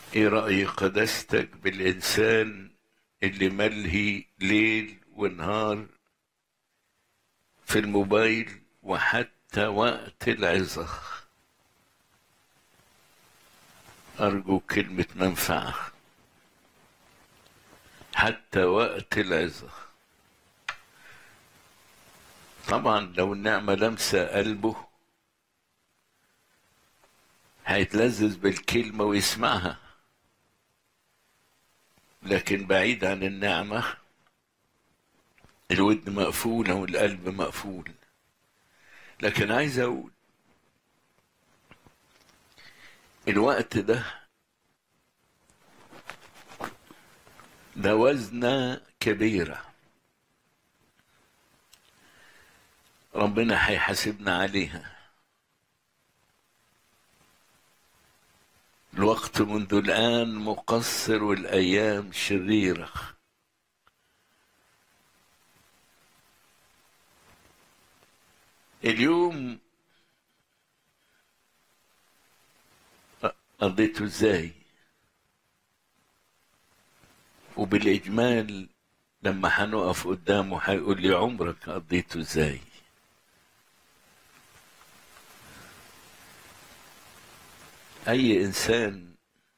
ايه رأي قداستك بالإنسان اللي ملهي ليل ونهار في الموبايل وحتى وقت العظة أرجو كلمة منفعة حتى وقت العظة طبعا لو النعمة لمسة قلبه هيتلذذ بالكلمة ويسمعها لكن بعيد عن النعمة الودن مقفولة والقلب مقفول لكن عايز أقول الوقت ده ده وزنة كبيرة ربنا هيحاسبنا عليها الوقت منذ الآن مقصر والأيام شريرة اليوم قضيته ازاي وبالإجمال لما هنقف قدامه هيقول لي عمرك قضيته ازاي أي إنسان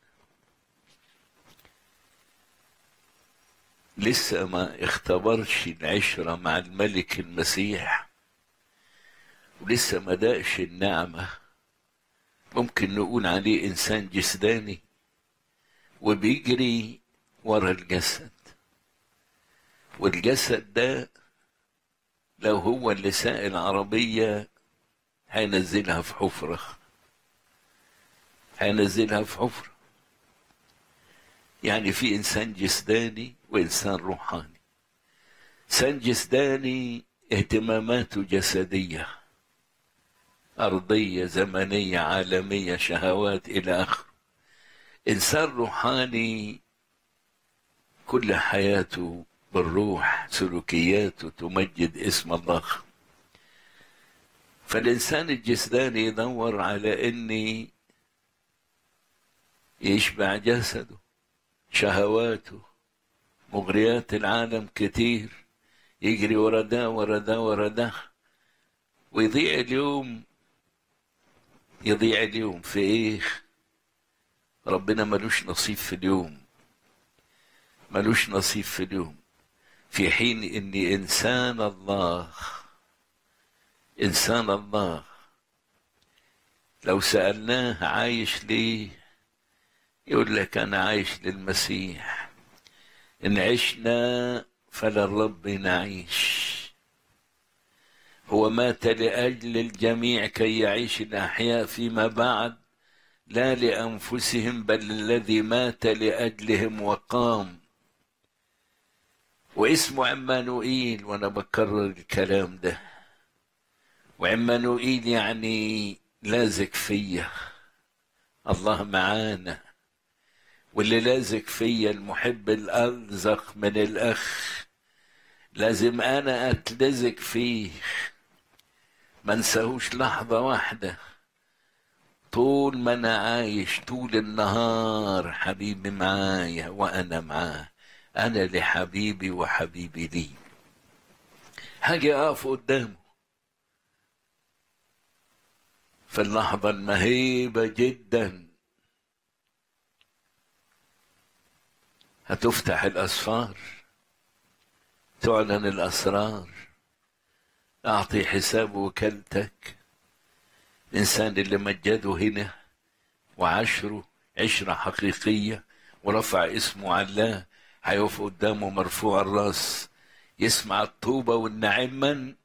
لسه ما اختبرش العشرة مع الملك المسيح ولسه ما دقش النعمة ممكن نقول عليه إنسان جسداني وبيجري ورا الجسد والجسد ده لو هو اللي ساق العربية هينزلها في حفره هينزلها في حفرة يعني في إنسان جسداني وإنسان روحاني إنسان جسداني اهتماماته جسدية أرضية زمنية عالمية شهوات إلى آخره إنسان روحاني كل حياته بالروح سلوكياته تمجد اسم الله فالإنسان الجسداني يدور على إني يشبع جسده شهواته مغريات العالم كتير يجري ورا ده ورا ده ورا ده ويضيع اليوم يضيع اليوم في ايه ربنا ملوش نصيب في اليوم ملوش نصيب في اليوم في حين اني انسان الله انسان الله لو سالناه عايش ليه يقول لك أنا عايش للمسيح إن عشنا فللرب نعيش هو مات لأجل الجميع كي يعيش الأحياء فيما بعد لا لأنفسهم بل الذي مات لأجلهم وقام واسمه عمانوئيل وأنا بكرر الكلام ده وعمانوئيل يعني لازق فيا الله معانا واللي لازق فيا المحب الألزق من الأخ لازم أنا أتلزق فيه ما انساهوش لحظة واحدة طول ما أنا عايش طول النهار حبيبي معايا وأنا معاه أنا لحبيبي وحبيبي لي هاجي أقف قدامه في اللحظة المهيبة جداً هتفتح الأسفار تعلن الأسرار أعطي حساب وكالتك الإنسان اللي مجده هنا وعشره عشرة حقيقية ورفع اسمه علاه هيقف قدامه مرفوع الراس يسمع الطوبة والنعم من